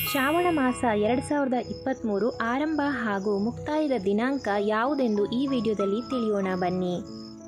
ಶ್ರಾವಣ ಮಾಸ ಎರಡು ಸಾವಿರದ ಇಪ್ಪತ್ತ್ಮೂರು ಆರಂಭ ಹಾಗೂ ಮುಕ್ತಾಯದ ದಿನಾಂಕ ಯಾವುದೆಂದು ಈ ವಿಡಿಯೋದಲ್ಲಿ ತಿಳಿಯೋಣ ಬನ್ನಿ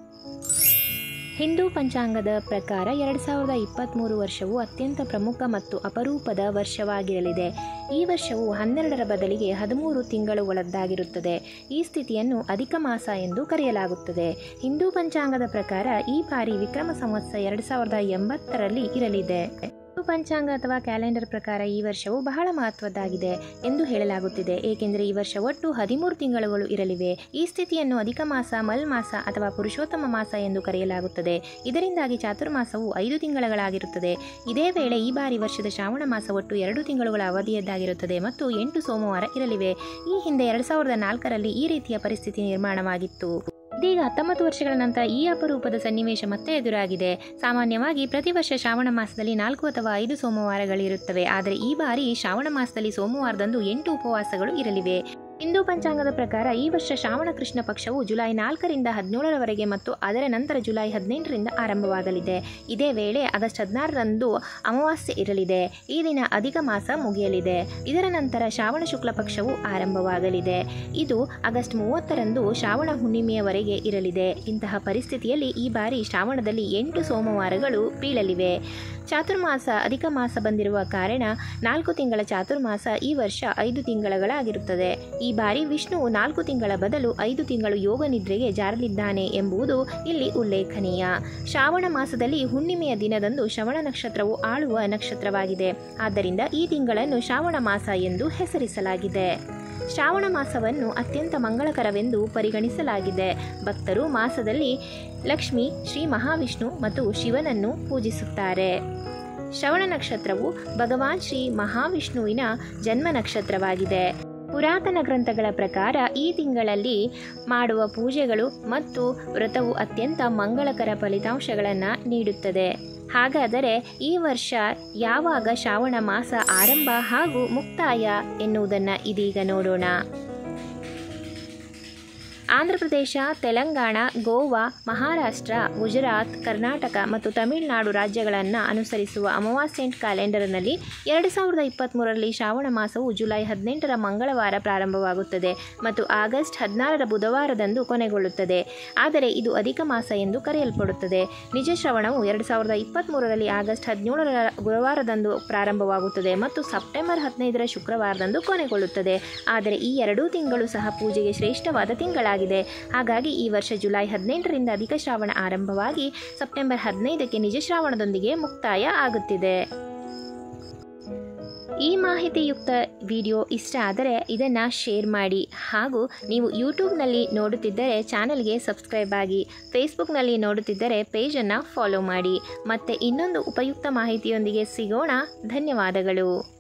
ಹಿಂದೂ ಪಂಚಾಂಗದ ಪ್ರಕಾರ ಎರಡು ಸಾವಿರದ ಇಪ್ಪತ್ತ್ಮೂರು ವರ್ಷವು ಅತ್ಯಂತ ಪ್ರಮುಖ ಮತ್ತು ಅಪರೂಪದ ವರ್ಷವಾಗಿರಲಿದೆ ಈ ವರ್ಷವು ಹನ್ನೆರಡರ ಬದಲಿಗೆ ಹದಿಮೂರು ತಿಂಗಳುಗಳದ್ದಾಗಿರುತ್ತದೆ ಈ ಸ್ಥಿತಿಯನ್ನು ಅಧಿಕ ಮಾಸ ಎಂದು ಕರೆಯಲಾಗುತ್ತದೆ ಹಿಂದೂ ಪಂಚಾಂಗದ ಪ್ರಕಾರ ಈ ಬಾರಿ ವಿಕ್ರಮ ಸಂವತ್ಸರ ಎರಡು ಸಾವಿರದ ಎಂಬತ್ತರಲ್ಲಿ ಇರಲಿದೆ ಹಿಂದೂ ಪಂಚಾಂಗ ಅಥವಾ ಕ್ಯಾಲೆಂಡರ್ ಪ್ರಕಾರ ಈ ವರ್ಷವು ಬಹಳ ಮಹತ್ವದ್ದಾಗಿದೆ ಎಂದು ಹೇಳಲಾಗುತ್ತಿದೆ ಏಕೆಂದರೆ ಈ ವರ್ಷ ಒಟ್ಟು ಹದಿಮೂರು ತಿಂಗಳುಗಳು ಇರಲಿವೆ ಈ ಸ್ಥಿತಿಯನ್ನು ಅಧಿಕ ಮಾಸ ಮಲ್ ಮಾಸ ಅಥವಾ ಪುರುಷೋತ್ತಮ ಮಾಸ ಎಂದು ಕರೆಯಲಾಗುತ್ತದೆ ಇದರಿಂದಾಗಿ ಚಾತುರ್ಮಾಸವು ಐದು ತಿಂಗಳುಗಳಾಗಿರುತ್ತದೆ ಇದೇ ವೇಳೆ ಈ ಬಾರಿ ವರ್ಷದ ಶ್ರಾವಣ ಮಾಸ ಒಟ್ಟು ಎರಡು ತಿಂಗಳುಗಳ ಅವಧಿಯದ್ದಾಗಿರುತ್ತದೆ ಮತ್ತು ಎಂಟು ಸೋಮವಾರ ಇರಲಿವೆ ಈ ಹಿಂದೆ ಎರಡು ಸಾವಿರದ ನಾಲ್ಕರಲ್ಲಿ ಈ ರೀತಿಯ ಪರಿಸ್ಥಿತಿ ನಿರ್ಮಾಣವಾಗಿತ್ತು ಇದೀಗ ಹತ್ತೊಂಬತ್ತು ವರ್ಷಗಳ ನಂತರ ಈ ಅಪರೂಪದ ಸನ್ನಿವೇಶ ಮತ್ತೆ ಎದುರಾಗಿದೆ ಸಾಮಾನ್ಯವಾಗಿ ಪ್ರತಿ ವರ್ಷ ಶ್ರಾವಣ ಮಾಸದಲ್ಲಿ ನಾಲ್ಕು ಅಥವಾ ಐದು ಸೋಮವಾರಗಳಿರುತ್ತವೆ ಆದರೆ ಈ ಬಾರಿ ಶ್ರಾವಣ ಮಾಸದಲ್ಲಿ ಸೋಮವಾರದಂದು ಎಂಟು ಉಪವಾಸಗಳು ಇರಲಿವೆ ಹಿಂದೂ ಪಂಚಾಂಗದ ಪ್ರಕಾರ ಈ ವರ್ಷ ಶ್ರಾವಣ ಕೃಷ್ಣ ಪಕ್ಷವು ಜುಲೈ ನಾಲ್ಕರಿಂದ ಹದಿನೇಳರವರೆಗೆ ಮತ್ತು ಅದರ ನಂತರ ಜುಲೈ ಹದಿನೆಂಟರಿಂದ ಆರಂಭವಾಗಲಿದೆ ಇದೇ ವೇಳೆ ಆಗಸ್ಟ್ ಹದಿನಾರರಂದು ಅಮಾವಾಸ್ಯೆ ಇರಲಿದೆ ಈ ದಿನ ಅಧಿಕ ಮಾಸ ಮುಗಿಯಲಿದೆ ಇದರ ನಂತರ ಶ್ರಾವಣ ಶುಕ್ಲ ಪಕ್ಷವು ಆರಂಭವಾಗಲಿದೆ ಇದು ಆಗಸ್ಟ್ ಮೂವತ್ತರಂದು ಶ್ರಾವಣ ಹುಣ್ಣಿಮೆಯವರೆಗೆ ಇರಲಿದೆ ಇಂತಹ ಪರಿಸ್ಥಿತಿಯಲ್ಲಿ ಈ ಬಾರಿ ಶ್ರಾವಣದಲ್ಲಿ ಎಂಟು ಸೋಮವಾರಗಳು ಬೀಳಲಿವೆ ಚಾತುರ್ಮಾಸ ಅಧಿಕ ಮಾಸ ಬಂದಿರುವ ಕಾರಣ ನಾಲ್ಕು ತಿಂಗಳ ಚಾತುರ್ಮಾಸ ಈ ವರ್ಷ ಐದು ತಿಂಗಳಗಳಾಗಿರುತ್ತದೆ ಈ ಬಾರಿ ವಿಷ್ಣುವು ನಾಲ್ಕು ತಿಂಗಳ ಬದಲು ಐದು ತಿಂಗಳು ಯೋಗ ನಿದ್ರೆಗೆ ಜಾರಲಿದ್ದಾನೆ ಎಂಬುದು ಇಲ್ಲಿ ಉಲ್ಲೇಖನೀಯ ಶ್ರಾವಣ ಮಾಸದಲ್ಲಿ ಹುಣ್ಣಿಮೆಯ ದಿನದಂದು ಶ್ರವಣ ನಕ್ಷತ್ರವು ಆಳುವ ನಕ್ಷತ್ರವಾಗಿದೆ ಆದ್ದರಿಂದ ಈ ತಿಂಗಳನ್ನು ಶ್ರಾವಣ ಮಾಸ ಎಂದು ಹೆಸರಿಸಲಾಗಿದೆ ಶ್ರಾವಣ ಮಾಸವನ್ನು ಅತ್ಯಂತ ಮಂಗಳಕರವೆಂದು ಪರಿಗಣಿಸಲಾಗಿದೆ ಭಕ್ತರು ಮಾಸದಲ್ಲಿ ಲಕ್ಷ್ಮಿ ಶ್ರೀ ಮಹಾವಿಷ್ಣು ಮತ್ತು ಶಿವನನ್ನು ಪೂಜಿಸುತ್ತಾರೆ ಶ್ರವಣ ನಕ್ಷತ್ರವು ಭಗವಾನ್ ಶ್ರೀ ಮಹಾವಿಷ್ಣುವಿನ ಜನ್ಮ ನಕ್ಷತ್ರವಾಗಿದೆ ಪುರಾತನ ಗ್ರಂಥಗಳ ಪ್ರಕಾರ ಈ ತಿಂಗಳಲ್ಲಿ ಮಾಡುವ ಪೂಜೆಗಳು ಮತ್ತು ವ್ರತವು ಅತ್ಯಂತ ಮಂಗಳಕರ ಫಲಿತಾಂಶಗಳನ್ನು ನೀಡುತ್ತದೆ ಹಾಗಾದರೆ ಈ ವರ್ಷ ಯಾವಾಗ ಶ್ರಾವಣ ಮಾಸ ಆರಂಭ ಹಾಗೂ ಮುಕ್ತಾಯ ಎನ್ನುವುದನ್ನು ಇದೀಗ ನೋಡೋಣ ಆಂಧ್ರಪ್ರದೇಶ ತೆಲಂಗಾಣ ಗೋವಾ ಮಹಾರಾಷ್ಟ್ರ ಗುಜರಾತ್ ಕರ್ನಾಟಕ ಮತ್ತು ತಮಿಳುನಾಡು ರಾಜ್ಯಗಳನ್ನು ಅನುಸರಿಸುವ ಅಮಾವಾಸ್ಯೆಂಟ್ ಕ್ಯಾಲೆಂಡರ್ನಲ್ಲಿ ಎರಡು ಸಾವಿರದ ಇಪ್ಪತ್ತ್ಮೂರರಲ್ಲಿ ಶ್ರಾವಣ ಮಾಸವು ಜುಲೈ ಹದಿನೆಂಟರ ಮಂಗಳವಾರ ಪ್ರಾರಂಭವಾಗುತ್ತದೆ ಮತ್ತು ಆಗಸ್ಟ್ ಹದಿನಾರರ ಬುಧವಾರದಂದು ಕೊನೆಗೊಳ್ಳುತ್ತದೆ ಆದರೆ ಇದು ಅಧಿಕ ಮಾಸ ಎಂದು ಕರೆಯಲ್ಪಡುತ್ತದೆ ನಿಜ ಶ್ರವಣವು ಎರಡು ಸಾವಿರದ ಇಪ್ಪತ್ತ್ಮೂರರಲ್ಲಿ ಆಗಸ್ಟ್ ಹದಿನೇಳರ ಗುರುವಾರದಂದು ಪ್ರಾರಂಭವಾಗುತ್ತದೆ ಮತ್ತು ಸೆಪ್ಟೆಂಬರ್ ಹದಿನೈದರ ಶುಕ್ರವಾರದಂದು ಕೊನೆಗೊಳ್ಳುತ್ತದೆ ಆದರೆ ಈ ಎರಡೂ ತಿಂಗಳು ಸಹ ಪೂಜೆಗೆ ಶ್ರೇಷ್ಠವಾದ ತಿಂಗಳಾಗಿದೆ ಹಾಗಾಗಿ ಈ ವರ್ಷ ಜುಲೈ ಹದಿನೆಂಟರಿಂದ ಅಧಿಕ ಶ್ರಾವಣ ಆರಂಭವಾಗಿ ಸೆಪ್ಟೆಂಬರ್ ಹದಿನೈದಕ್ಕೆ ನಿಜ ಶ್ರಾವಣದೊಂದಿಗೆ ಮುಕ್ತಾಯ ಆಗುತ್ತಿದೆ ಈ ಮಾಹಿತಿಯುಕ್ತ ವಿಡಿಯೋ ಇಷ್ಟ ಆದರೆ ಇದನ್ನು ಶೇರ್ ಮಾಡಿ ಹಾಗೂ ನೀವು ಯೂಟ್ಯೂಬ್ನಲ್ಲಿ ನೋಡುತ್ತಿದ್ದರೆ ಚಾನಲ್ಗೆ ಸಬ್ಸ್ಕ್ರೈಬ್ ಆಗಿ ಫೇಸ್ಬುಕ್ನಲ್ಲಿ ನೋಡುತ್ತಿದ್ದರೆ ಪೇಜನ್ನು ಫಾಲೋ ಮಾಡಿ ಮತ್ತೆ ಇನ್ನೊಂದು ಉಪಯುಕ್ತ ಮಾಹಿತಿಯೊಂದಿಗೆ ಸಿಗೋಣ ಧನ್ಯವಾದಗಳು